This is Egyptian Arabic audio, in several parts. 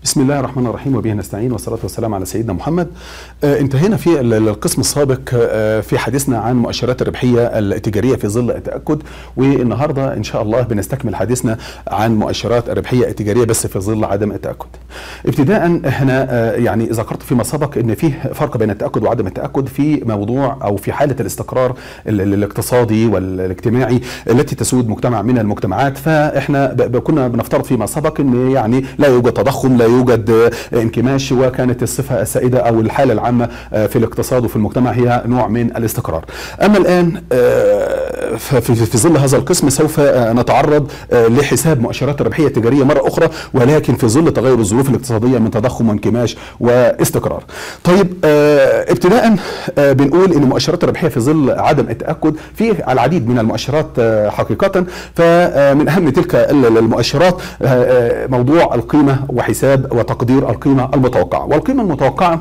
بسم الله الرحمن الرحيم وبه نستعين والصلاة والسلام على سيدنا محمد آه انتهينا في ال- القسم السابق آه في حديثنا عن مؤشرات الربحية التجارية في ظل التأكد والنهاردة إن شاء الله بنستكمل حديثنا عن مؤشرات الربحية التجارية بس في ظل عدم التأكد ابتداء احنا آه يعني ذكرت فيما سبق ان فيه فرق بين التأكد وعدم التأكد في موضوع أو في حالة الاستقرار ال- ال- الاقتصادي والاجتماعي التي تسود مجتمع من المجتمعات فاحنا ب- ب- كنا بنفترض فيما سبق ان يعني لا يوجد تضخم لا يوجد آه، انكماش وكانت الصفه السائده او الحاله العامه آه، في الاقتصاد وفي المجتمع هي نوع من الاستقرار. اما الان آه، ف- في في ظل هذا القسم سوف آه، نتعرض آه، لحساب مؤشرات الربحيه التجاريه مره اخرى ولكن في ظل تغير الظروف الاقتصاديه من تضخم وانكماش واستقرار. طيب آه، ابتداء آه، بنقول ان مؤشرات الربحيه في ظل عدم التاكد في العديد من المؤشرات آه، حقيقه فمن اهم تلك ال- المؤشرات آه، آه، موضوع القيمه وحساب وتقدير القيمه المتوقعه والقيمه المتوقعه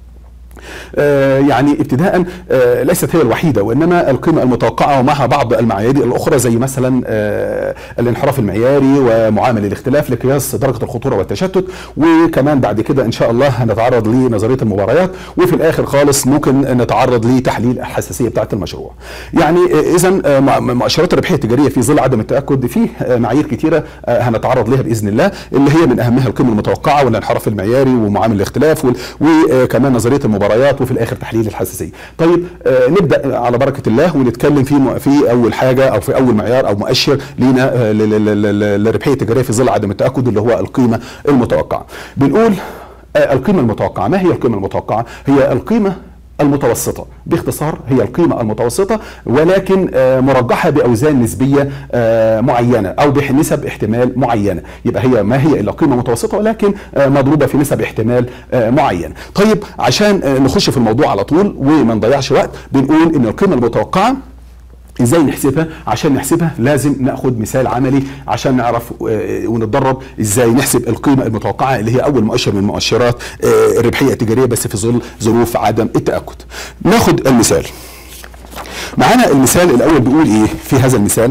آه، يعني ابتداء آه، ليست هي الوحيده وانما القيمه المتوقعه ومعها بعض المعايير الاخرى زي مثلا آه، الانحراف المعياري ومعامل الاختلاف لقياس درجه الخطوره والتشتت وكمان بعد كده ان شاء الله هنتعرض لنظريه المباريات وفي الاخر خالص ممكن نتعرض لتحليل الحساسيه بتاعه المشروع. يعني اذا مؤشرات الربحيه التجاريه في ظل عدم التاكد في آه، معايير كثيره آه، هنتعرض لها باذن الله اللي هي من اهمها القيمه المتوقعه والانحراف المعياري ومعامل الاختلاف وال- وكمان نظريه المباريات وفي الاخر تحليل الحساسيه. طيب آه، نبدا على بركه الله ونتكلم في م- في اول حاجه او في اول معيار او مؤشر لينا آه، لل- لل- لل- للربحيه التجاريه في ظل عدم التاكد اللي هو القيمه المتوقعه. بنقول آه، القيمه المتوقعه، ما هي القيمه المتوقعه؟ هي القيمه المتوسطة باختصار هي القيمة المتوسطة ولكن آه، مرجحة بأوزان نسبية آه، معينة أو بنسب احتمال معينة يبقى هي ما هي إلا قيمة متوسطة ولكن آه، مضروبة في نسب احتمال آه، معينة طيب عشان آه، نخش في الموضوع على طول وما نضيعش وقت بنقول إن القيمة المتوقعة ازاي نحسبها عشان نحسبها لازم ناخد مثال عملي عشان نعرف آه، ونتدرب ازاي نحسب القيمه المتوقعه اللي هي اول مؤشر من مؤشرات آه، الربحيه التجاريه بس في ظل ظروف عدم التاكد ناخد المثال معانا المثال الاول بيقول ايه في هذا المثال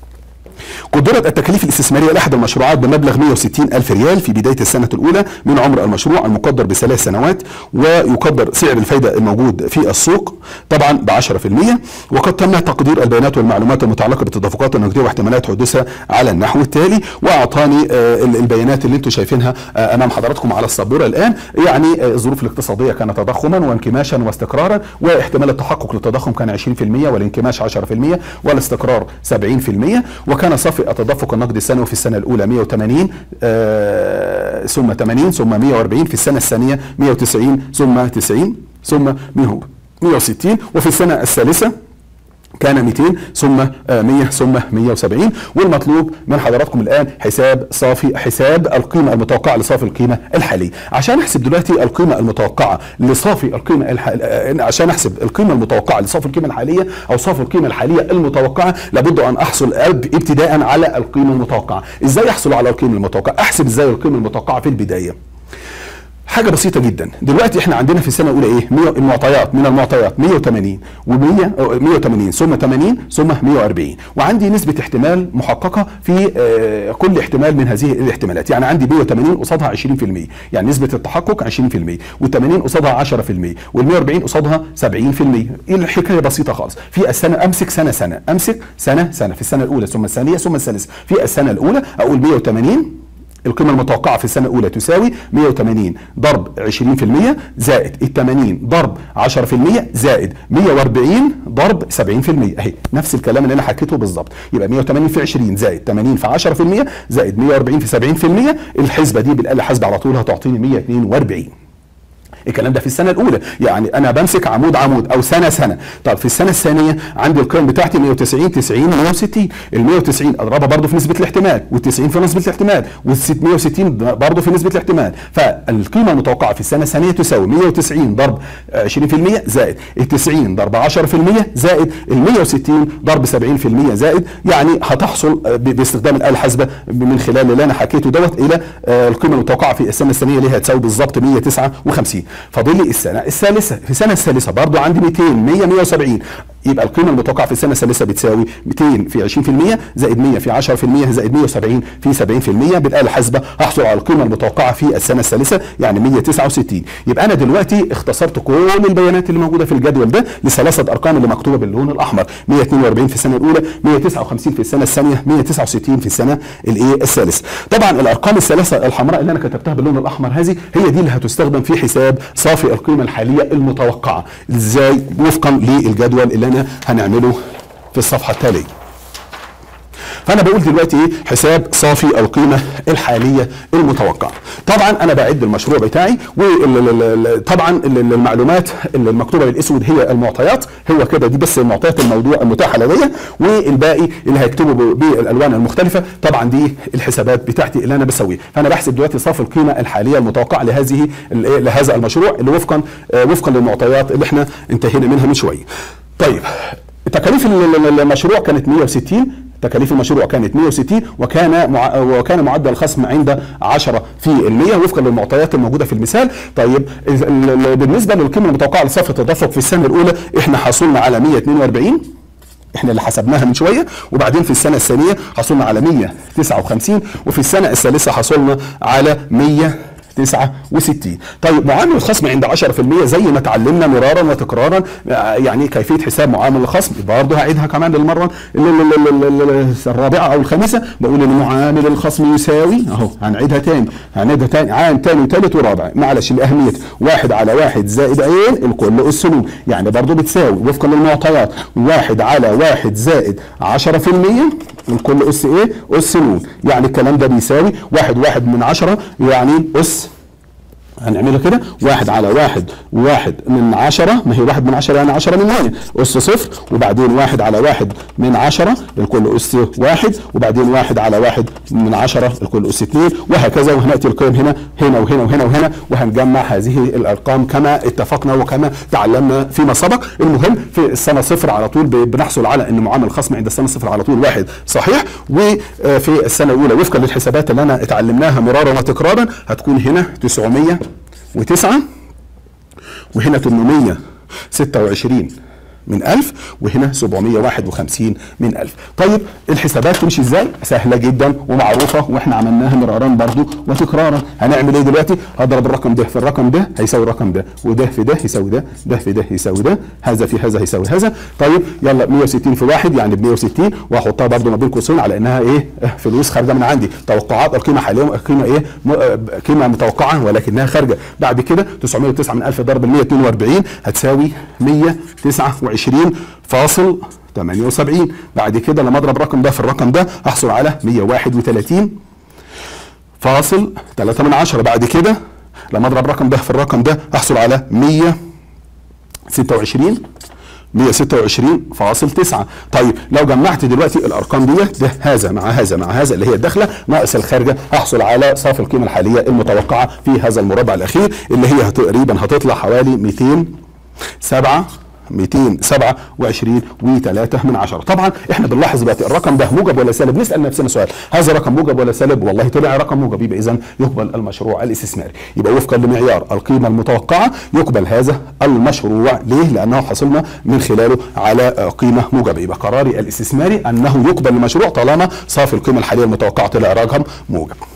قدرت التكاليف الاستثمارية لأحد المشروعات بمبلغ 160 ألف ريال في بداية السنة الأولى من عمر المشروع المقدر بثلاث سنوات ويقدر سعر الفايدة الموجود في السوق طبعا ب 10% وقد تم تقدير البيانات والمعلومات المتعلقة بالتدفقات النقدية واحتمالات حدوثها على النحو التالي وأعطاني آه، ال- البيانات اللي انتم شايفينها آه، أمام حضراتكم على السبورة الآن يعني آه، الظروف الاقتصادية كانت تضخما وانكماشا واستقرارا واحتمال التحقق للتضخم كان 20% والانكماش 10% والاستقرار 70% وكان صافي التدفق النقدي السنوي في السنه الاولى 180 آه ثم 80 ثم 140 في السنه الثانيه 190 ثم 90 ثم 100 160 وفي السنه الثالثه كان 200 ثم آه، 100 ثم 170 والمطلوب من حضراتكم الان حساب صافي حساب القيمه المتوقعه لصافي القيمه الحاليه عشان احسب دلوقتي القيمه المتوقعه لصافي القيمه الح... آه، عشان احسب القيمه المتوقعه لصافي القيمه الحاليه او صافي القيمه الحاليه المتوقعه لابد ان احصل أب- ابتداء على القيمه المتوقعه ازاي احصل على القيمه المتوقعه احسب ازاي القيمه المتوقعه في البدايه حاجه بسيطه جدا دلوقتي احنا عندنا في السنه الاولى ايه 100 المعطيات من المعطيات 180 و100 180 ثم 80 ثم 140 وعندي نسبه احتمال محققه في آه، كل احتمال من هذه الاحتمالات يعني عندي 180 قصادها 20% يعني نسبه التحقق 20% و80 قصادها 10% وال140 قصادها 70% الحكايه بسيطه خالص في السنه امسك سنه سنه امسك سنه سنه في السنه الاولى ثم الثانيه ثم الثالثه في السنه الاولى اقول 180 القيمة المتوقعة في السنة الأولى تساوي 180 ضرب 20% زائد ال 80 ضرب 10% زائد 140 ضرب 70% أهي نفس الكلام اللي أنا حكيته بالظبط يبقى 180 في 20 زائد 80 في 10% زائد 140 في 70% الحسبة دي بالآلة حاسبة على طول هتعطيني 142 الكلام ده في السنه الاولى يعني انا بمسك عمود عمود او سنه سنه طب في السنه الثانيه عندي القيم بتاعتي 190 90 160 ال 190 اضربها برضه في نسبه الاحتمال وال 90 في نسبه الاحتمال وال 160 برضه في نسبه الاحتمال فالقيمه المتوقعه في السنه الثانيه تساوي 190 ضرب 20% زائد ال 90 ضرب 10% زائد ال 160 ضرب 70% زائد يعني هتحصل ب- باستخدام الاله الحاسبه من خلال اللي انا حكيته دوت الى آه، القيمه المتوقعه في السنه الثانيه اللي هي هتساوي بالظبط 159 فاضل لي السنه الثالثه في السنه الثالثه برضو عندي 200 100 170 يبقى القيمه المتوقعه في السنه الثالثه بتساوي 200 في 20% زائد 100 في 10% زائد 170 في 70% بالاله الحاسبه هحصل على القيمه المتوقعه في السنه الثالثه يعني 169 يبقى انا دلوقتي اختصرت كل البيانات اللي موجوده في الجدول ده لثلاثه ارقام اللي مكتوبه باللون الاحمر 142 في السنه الاولى 159 في السنه الثانيه 169 في السنه الايه الثالث طبعا الارقام الثلاثه الحمراء اللي انا كتبتها باللون الاحمر هذه هي دي اللي هتستخدم في حساب صافي القيمه الحاليه المتوقعه ازاي وفقا للجدول اللي انا هنعمله في الصفحه التاليه فانا بقول دلوقتي ايه حساب صافي القيمه الحاليه المتوقعه طبعا انا بعد المشروع بتاعي وطبعا المعلومات اللي المكتوبه بالاسود هي المعطيات هو كده دي بس معطيات الموضوع المتاحه لدي والباقي اللي هيكتبه بالالوان المختلفه طبعا دي الحسابات بتاعتي اللي انا بسويها فانا بحسب دلوقتي صافي القيمه الحاليه المتوقعه لهذه لهذا المشروع اللي وفقا وفقا للمعطيات اللي احنا انتهينا منها من شويه طيب تكاليف المشروع كانت 160 تكاليف المشروع كانت 160 وكان مع... وكان معدل الخصم عند 10 في المية وفقا للمعطيات الموجوده في المثال طيب بالنسبه للقيمه المتوقعه لصافي التدفق في السنه الاولى احنا حصلنا على 142 احنا اللي حسبناها من شويه وبعدين في السنه الثانيه حصلنا على 159 وفي السنه الثالثه حصلنا على 100 69 طيب معامل الخصم عند 10% زي ما اتعلمنا مرارا وتكرارا يعني كيفيه حساب معامل الخصم برضه هعيدها كمان للمره الرابعه او الخامسه بقول ان معامل الخصم يساوي اهو هنعيدها تاني هنعيدها تاني عام تاني وتالت ورابع معلش الاهميه واحد على واحد زائد عين الكل اس نون يعني برضه بتساوي وفقا للمعطيات واحد على واحد زائد 10% الكل اس ايه؟ اس نون يعني الكلام ده بيساوي واحد واحد من عشرة يعني اس هنعملها كده واحد على واحد واحد من عشرة ما هي واحد من عشرة يعني عشرة من ثمانية أس صفر وبعدين واحد على واحد من عشرة الكل أس واحد وبعدين واحد على واحد من عشرة الكل أس اثنين وهكذا وهنأتي القيم هنا هنا وهنا وهنا وهنا وهنجمع هذه الأرقام كما اتفقنا وكما تعلمنا فيما سبق المهم في السنة صفر على طول بنحصل على أن معامل الخصم عند السنة صفر على طول واحد صحيح وفي السنة الأولى وفقا للحسابات اللي أنا اتعلمناها مرارا وتكرارا هتكون هنا 900 وتسعة وهنا 826 من 1000 وهنا 751 من 1000 طيب الحسابات تمشي ازاي سهله جدا ومعروفه واحنا عملناها مرارا برضو وتكرارا هنعمل ايه دلوقتي هضرب الرقم ده في الرقم ده هيساوي الرقم ده وده في ده يساوي ده ده في ده يساوي ده هذا في هذا هيساوي هذا طيب يلا 160 في واحد يعني ب 160 واحطها برضو ما بين قوسين على انها ايه فلوس خارجه من عندي توقعات القيمه حاليا القيمه ايه قيمه متوقعه ولكنها خارجه بعد كده 909 من 1000 ضرب ال 142 هتساوي 129 20 فاصل 78 بعد كده لما اضرب الرقم ده في الرقم ده احصل على 131 فاصل 3 من 10 بعد كده لما اضرب الرقم ده في الرقم ده احصل على 126 126.9 طيب لو جمعت دلوقتي الارقام دي ده هذا مع هذا مع هذا اللي هي الداخله ناقص الخارجه احصل على صافي القيمه الحاليه المتوقعه في هذا المربع الاخير اللي هي تقريبا هتطلع حوالي 207 227 و3 من عشرة طبعا احنا بنلاحظ دلوقتي الرقم ده موجب ولا سالب نسال نفسنا سؤال هذا رقم موجب ولا سالب والله طلع رقم موجب يبقى اذا يقبل المشروع الاستثماري يبقى وفقا لمعيار القيمه المتوقعه يقبل هذا المشروع ليه لانه حصلنا من خلاله على قيمه موجبه يبقى قراري الاستثماري انه يقبل المشروع طالما صافي القيمه الحاليه المتوقعه طلع رقم موجب